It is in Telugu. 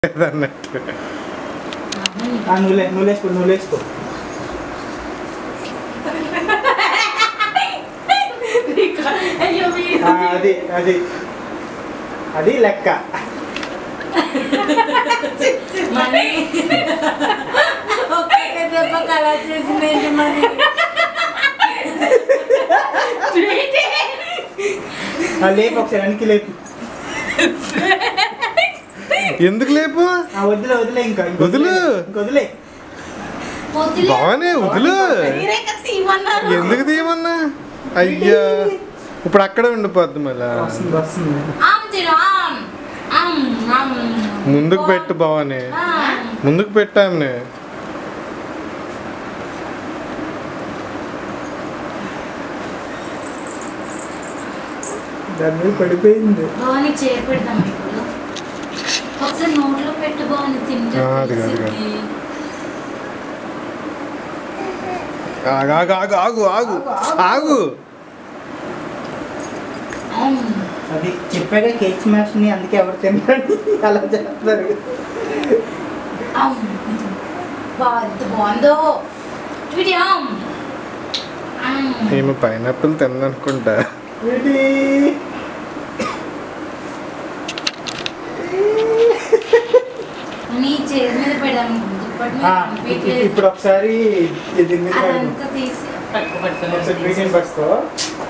అన్నట్టు ఆ, నువ్వులే నువ్వు వేసుకో నువ్వు వేసుకో అయ్యో మీరు ఆ, అది అది అది లెక్క మనీ ఒక్క దెబ్బ కళ చేసిందేంటి మరి ఆ, లేపు ఒకసారి వెనక్కి లేపు ఎందుకు లేపు ఆ, వదిలే వదిలే ఇంకా ఇంక వదిలు. ఇంక వదిలే వదిలే. బాగానే వదిలు మీరే కదా తీయమన్నారు. ఎందుకు తీయమన్నా అయ్యా ఇప్పుడు అక్కడే ఉండిపోద్ది మళ్ళా వస్తుంది వస్తుంది ఆమ్ తిను, ఆమ్. ఆమ్, ఆమ్. ముందుకు పెట్టు బావని ఆమ్. ముందుకు పెట్టామని దాని మీద పడిపోయింది బాగుంది చేరు పెడతాం ఇప్పుడు ఒకసారి నోట్లో పెట్టు బాగుంది తింటే ఆ, అది కాదు, అది కాదు. తెలిసిద్ది. ఆగు ఆగు ఆగు ఆగు ఆగు ఆగు ఆమ్. అది చెప్పాక కేక్ స్మాష్ ని అందుకే ఎవరు తినరండి అలా చేస్తారు ఆమ్. బా ఎంత బాగుందో చూడి ఆమ్ ఆమ్. ఈమె పైనాపిల్ తిందనుకుంటా ఏంటి? నీ చేతి మీద పెడదాం దుప్పటి మీద ఆ, కనిపించలేదు. ఇప్పుడు ఒకసారి ఇది మీద పెడదాం. అదంతా తీసి పట్టుకో పట్టుకో ఒకసారి గ్రీన్ పట్టుకో